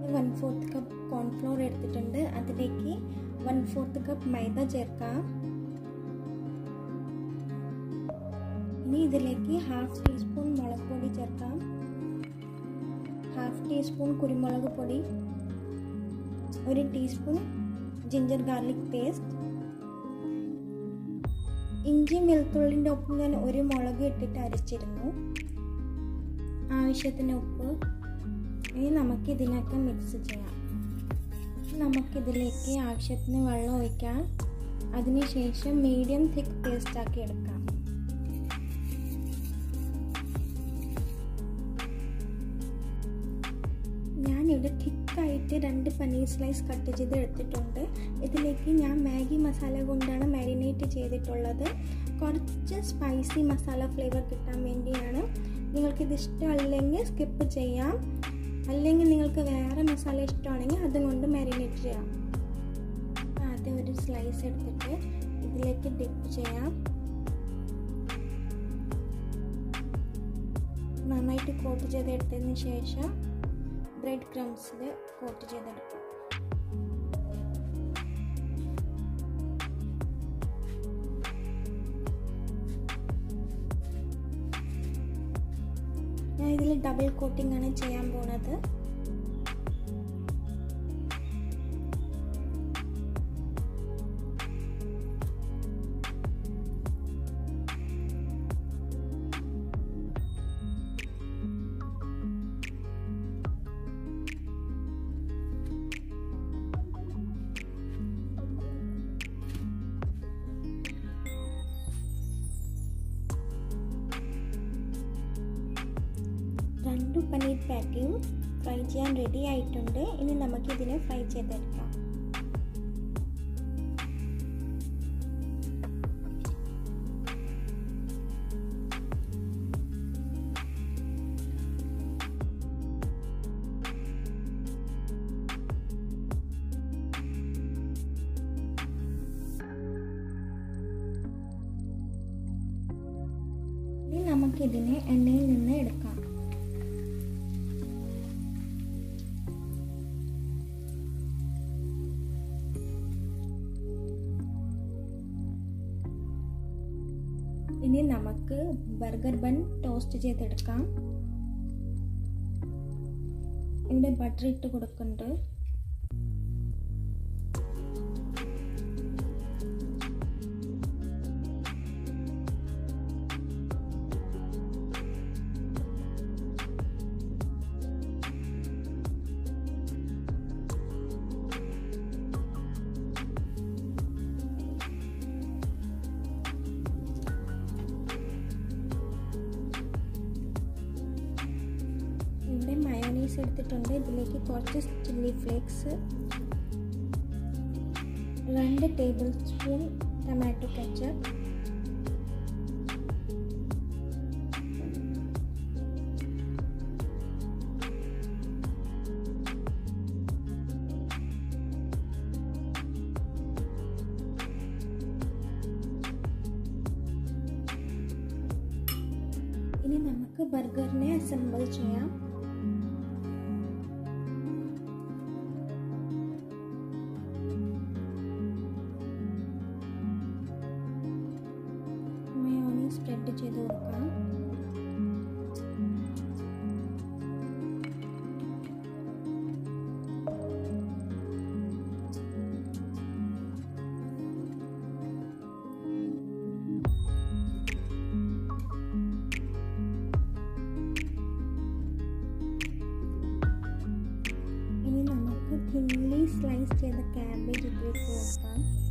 one fourth cup cornflour എടുത്തിട്ടുണ്ട് അതിലേക്ക് one fourth cup മൈദ ചേർക്കാം ഇനി ഇതിലേക്ക് ഹാഫ് ടീസ്പൂൺ മുളക് പൊടി ചേർക്കാം ഹാഫ് ടീസ്പൂൺ കുരുമുളക് പൊടി ഒരു ടീസ്പൂൺ ജിഞ്ചർ ഗാർലിക് പേസ്റ്റ് ഇഞ്ചി വെളുത്തുള്ളിൻ്റെ ഒപ്പം ഞാൻ ഒരു മുളക് ഇട്ടിട്ട് അരച്ചിരുന്നു ആവശ്യത്തിന് ഉപ്പ് ഇനി നമുക്ക് ഇതിനൊക്കെ മിക്സ് ചെയ്യാം നമുക്കിതിലേക്ക് ആവശ്യത്തിന് വെള്ളം ഒഴിക്കാം അതിനുശേഷം മീഡിയം തിക്ക് പേസ്റ്റ് ആക്കി എടുക്കാം ഞാനിവിടെ തിക്കായിട്ട് രണ്ട് പനീർ സ്ലൈസ് കട്ട് ചെയ്ത് എടുത്തിട്ടുണ്ട് ഇതിലേക്ക് ഞാൻ മാഗി മസാല കൊണ്ടാണ് മാരിനേറ്റ് ചെയ്തിട്ടുള്ളത് കുറച്ച് സ്പൈസി മസാല ഫ്ലേവർ കിട്ടാൻ വേണ്ടിയാണ് നിങ്ങൾക്കിത് ഇഷ്ടമല്ലെങ്കിൽ സ്കിപ്പ് ചെയ്യാം അല്ലെങ്കിൽ നിങ്ങൾക്ക് വേറെ മസാല ഇഷ്ടമാണെങ്കിൽ അതുകൊണ്ട് മാരിനേറ്റ് ചെയ്യാം ആദ്യം ഒരു സ്ലൈസ് എടുത്തിട്ട് ഇതിലേക്ക് ഡിപ്പ് ചെയ്യാം നന്നായിട്ട് കോട്ട് ചെയ്തെടുത്തതിന് ശേഷം ബ്രെഡ് ക്രംസിൽ കോട്ട് ചെയ്തെടുക്കാം ഞാൻ ഇതിൽ ഡബിൾ കോട്ടിംഗ് ആണ് ചെയ്യാൻ പോണത് രണ്ട് പനീർ പാറ്റിയും ഫ്രൈ ചെയ്യാൻ റെഡി ആയിട്ടുണ്ട് ഇനി നമുക്കിതിനെ ഫ്രൈ ചെയ്തെടുക്കാം ഇനി നമുക്കിതിനെ എണ്ണയിൽ നിന്ന് എടുക്കാം ഇനി നമുക്ക് ബർഗർ ബൺ ടോസ്റ്റ് ചെയ്തെടുക്കാം ഇവിടെ ബട്ടർ ഇട്ട് കൊടുക്കുന്നുണ്ട് ഇവിടെ മയോണീസ് എടുത്തിട്ടുണ്ട് ഇതിലേക്ക് കുറച്ച് ചില്ലി ഫ്ലേക്സ് രണ്ട് ടേബിൾ സ്പൂൺ ടൊമാറ്റോ കെച്ചപ്പ് ഇനി നമുക്ക് ബർഗറിനെ അസംബിൾ ചെയ്യാം മയോണീസ് സ്പ്രെഡ് ചെയ്ത് കൊടുക്കാം ഇനി നമുക്ക് തിന്നി സ്ലൈസ് ചെയ്ത ക്യാബേജ് ഇതിലേക്ക് കൊടുക്കാം